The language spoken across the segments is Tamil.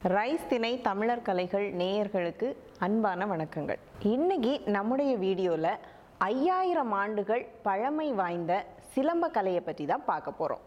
ரைஸ் திணை தமிழர் கலைகள் நேயர்களுக்கு அன்பான வணக்கங்கள் இன்னைக்கு நம்முடைய வீடியோவில் ஐயாயிரம் ஆண்டுகள் பழமை வாய்ந்த சிலம்ப கலையை பற்றி தான் பார்க்க போகிறோம்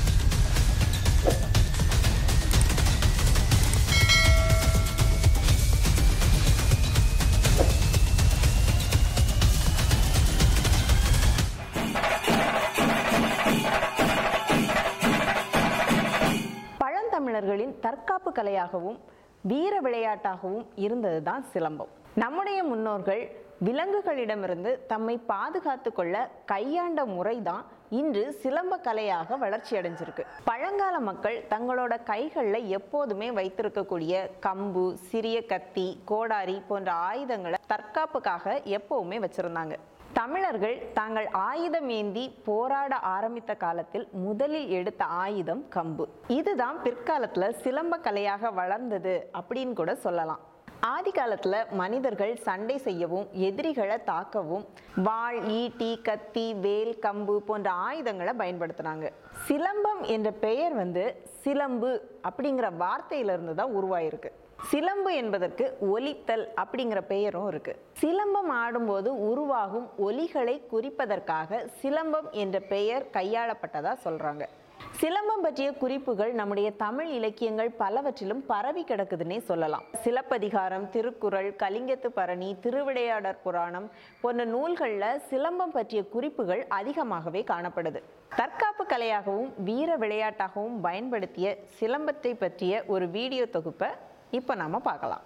பழந்தமிழர்களின் தற்காப்பு கலையாகவும் வீர விளையாட்டாகவும் இருந்தது தான் சிலம்பம் நம்முடைய முன்னோர்கள் விலங்குகளிடமிருந்து தம்மை பாதுகாத்து கொள்ள கையாண்ட முறைதான் இன்று சிலம்ப கலையாக வளர்ச்சி அடைஞ்சிருக்கு பழங்கால மக்கள் தங்களோட கைகளில் எப்போதுமே வைத்திருக்கக்கூடிய கம்பு சிறிய கத்தி கோடாரி போன்ற ஆயுதங்களை தற்காப்புக்காக எப்பவுமே வச்சிருந்தாங்க தமிழர்கள் தாங்கள் ஆயுதம் ஏந்தி போராட ஆரம்பித்த காலத்தில் முதலில் எடுத்த ஆயுதம் கம்பு இதுதான் பிற்காலத்துல சிலம்ப கலையாக வளர்ந்தது அப்படின்னு கூட சொல்லலாம் ஆதி காலத்துல மனிதர்கள் சண்டை செய்யவும் எதிரிகளை தாக்கவும் வாள் ஈட்டி கத்தி வேல் கம்பு போன்ற ஆயுதங்களை பயன்படுத்தினாங்க சிலம்பம் என்ற பெயர் வந்து சிலம்பு அப்படிங்கிற வார்த்தையிலிருந்து தான் உருவாயிருக்கு சிலம்பு என்பதற்கு ஒலித்தல் அப்படிங்கிற பெயரும் இருக்கு சிலம்பம் ஆடும்போது உருவாகும் ஒலிகளை குறிப்பதற்காக சிலம்பம் என்ற பெயர் கையாளப்பட்டதா சொல்றாங்க சிலம்பம் பற்றிய குறிப்புகள் நம்முடைய தமிழ் இலக்கியங்கள் பலவற்றிலும் பரவி கிடக்குதுன்னே சொல்லலாம் சிலப்பதிகாரம் திருக்குறள் கலிங்கத்து பரணி திருவிளையாடற் புராணம் போன்ற நூல்களில் சிலம்பம் பற்றிய குறிப்புகள் அதிகமாகவே காணப்படுது தற்காப்பு கலையாகவும் வீர விளையாட்டாகவும் பயன்படுத்திய சிலம்பத்தை பற்றிய ஒரு வீடியோ தொகுப்பை இப்போ நாம பார்க்கலாம்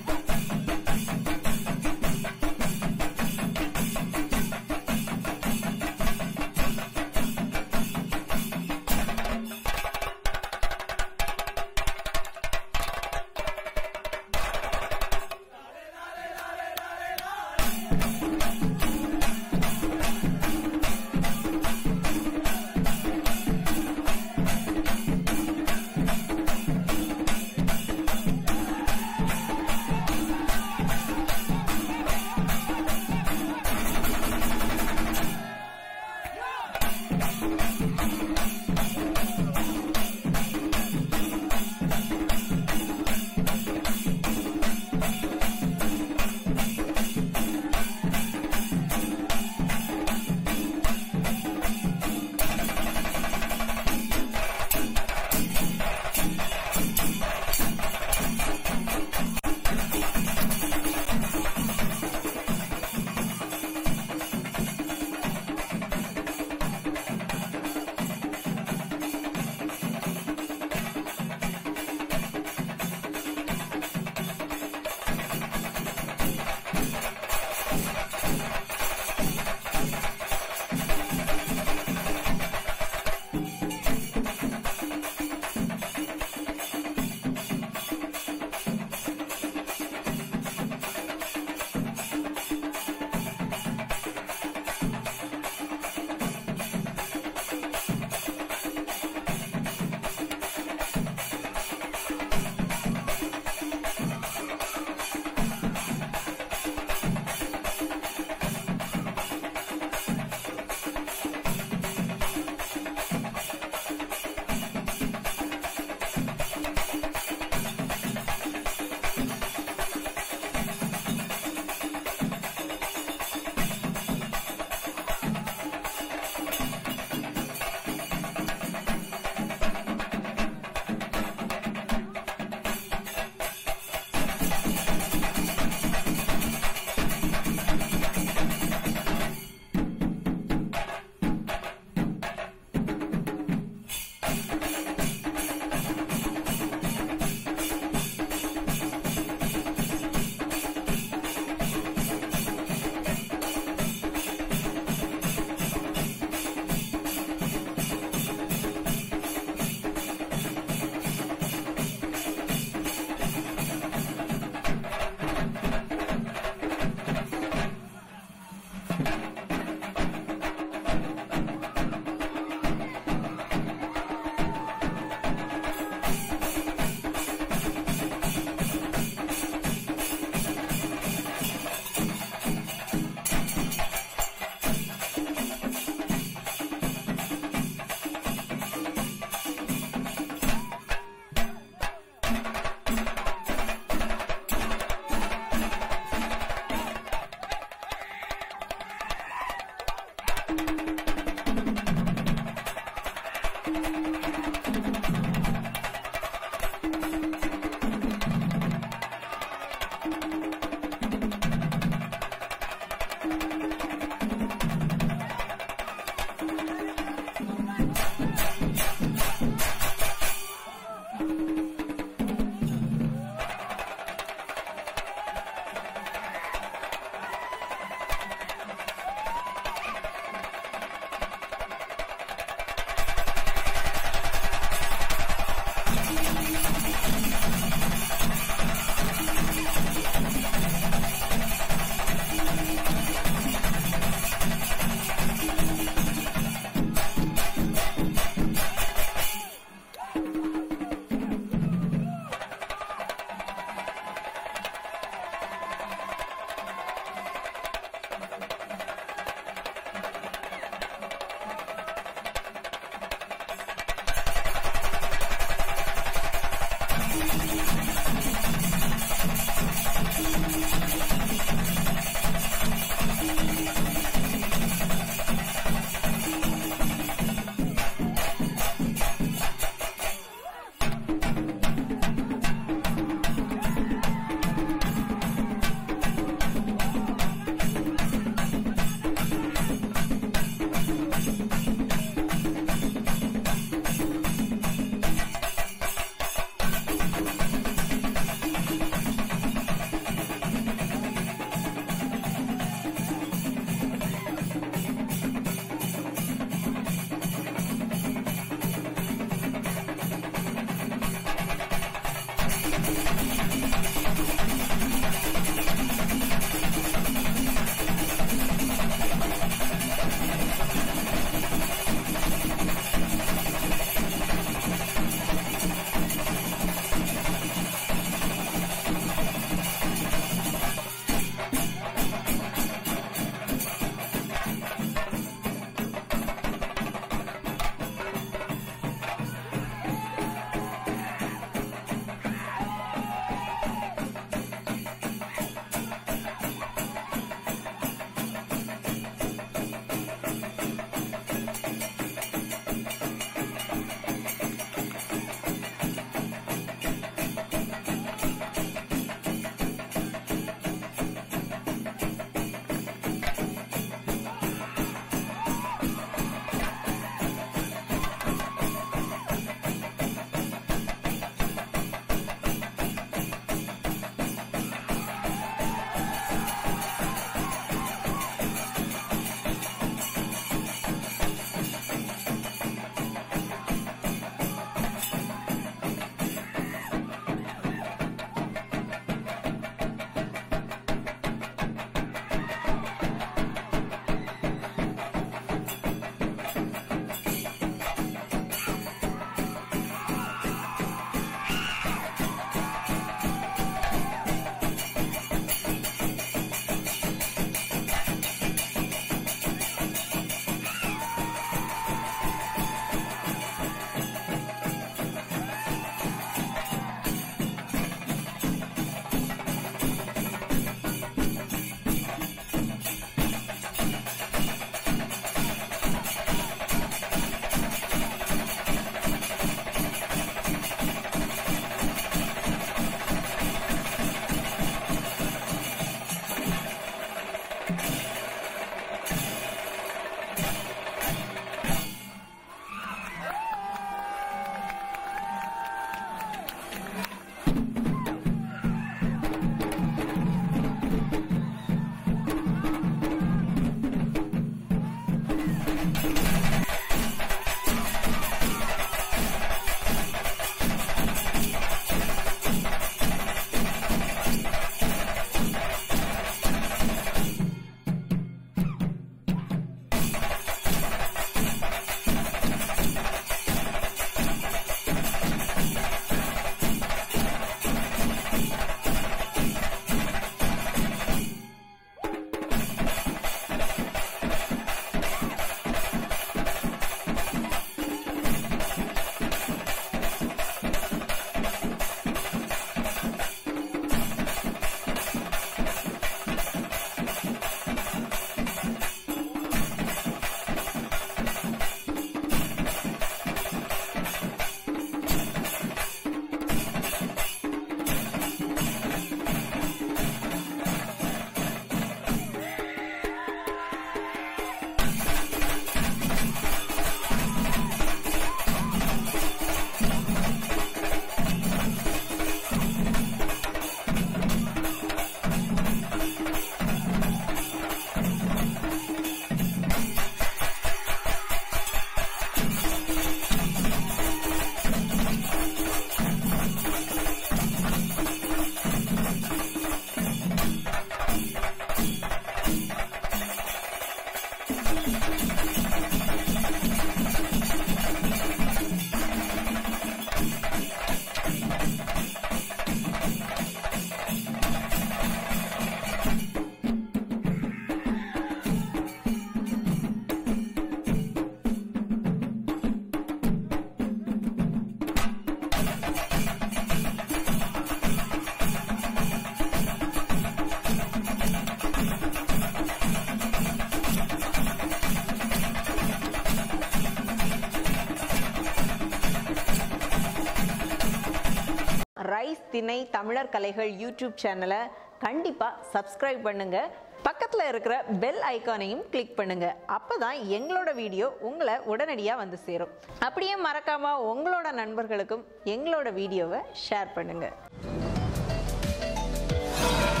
ரைஸ் திணை தமிழர் கலைகள் யூடியூப் சேனலை கண்டிப்பாக சப்ஸ்கிரைப் பண்ணுங்க பக்கத்தில் இருக்கிற பெல் ஐக்கானையும் கிளிக் பண்ணுங்க அப்பதான் எங்களோட வீடியோ உங்களை உடனடியாக வந்து சேரும் அப்படியே மறக்காம உங்களோட நண்பர்களுக்கும் எங்களோட வீடியோவை ஷேர் பண்ணுங்க